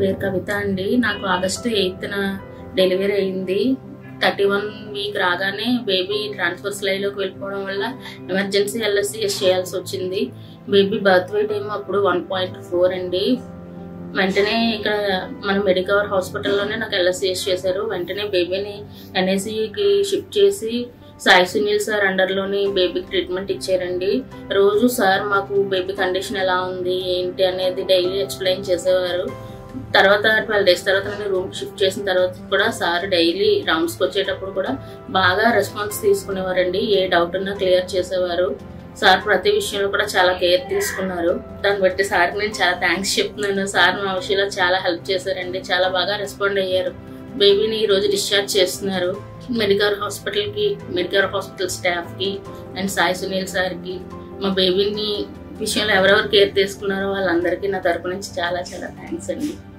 పేరు కవిత అండి నాకు ఆగస్టు ఎయిత్న డెలివరీ అయింది థర్టీ వన్ వీక్ రాగానే బేబీ ట్రాన్స్ఫర్ స్లైడ్లోకి వెళ్ళిపోవడం వల్ల ఎమర్జెన్సీ ఎల్ఎస్సిఎస్ చేయాల్సి వచ్చింది బేబీ బర్త్ వెయిట్ ఏమో అప్పుడు వన్ పాయింట్ ఫోర్ అండి వెంటనే ఇక్కడ మన మెడికవర్ హాస్పిటల్లోనే నాకు ఎల్ఎస్సిఎస్ చేశారు వెంటనే బేబీని ఎన్ఐసికి షిఫ్ట్ చేసి సాయి సునీల్ సార్ అండర్లోని బేబీకి ట్రీట్మెంట్ ఇచ్చారండి రోజు సార్ మాకు బేబీ కండిషన్ ఎలా ఉంది ఏంటి అనేది డైలీ ఎక్స్ప్లెయిన్ చేసేవారు తర్వాత ట్వెల్వ్ డేస్ తర్వాత నేను రూమ్ షిఫ్ట్ చేసిన తర్వాత కూడా సార్ డైలీ రౌండ్స్కి వచ్చేటప్పుడు కూడా బాగా రెస్పాన్స్ తీసుకునేవారండి ఏ డౌట్ ఉన్నా క్లియర్ చేసేవారు సార్ ప్రతి విషయంలో కూడా చాలా కేర్ తీసుకున్నారు దాన్ని బట్టి సార్కి నేను చాలా థ్యాంక్స్ చెప్తున్నాను సార్ మా విషయంలో చాలా హెల్ప్ చేశారండి చాలా బాగా రెస్పాండ్ అయ్యారు బేబీని ఈ రోజు డిశ్చార్జ్ చేస్తున్నారు మెడికల్ హాస్పిటల్కి మెడికల్ హాస్పిటల్ స్టాఫ్కి అండ్ సాయి సునీల్ సార్కి మా బేబీని విషయంలో ఎవరెవరు కేర్ తీసుకున్నారో వాళ్ళందరికీ నా తరపు నుంచి చాలా చాలా థ్యాంక్స్ అండి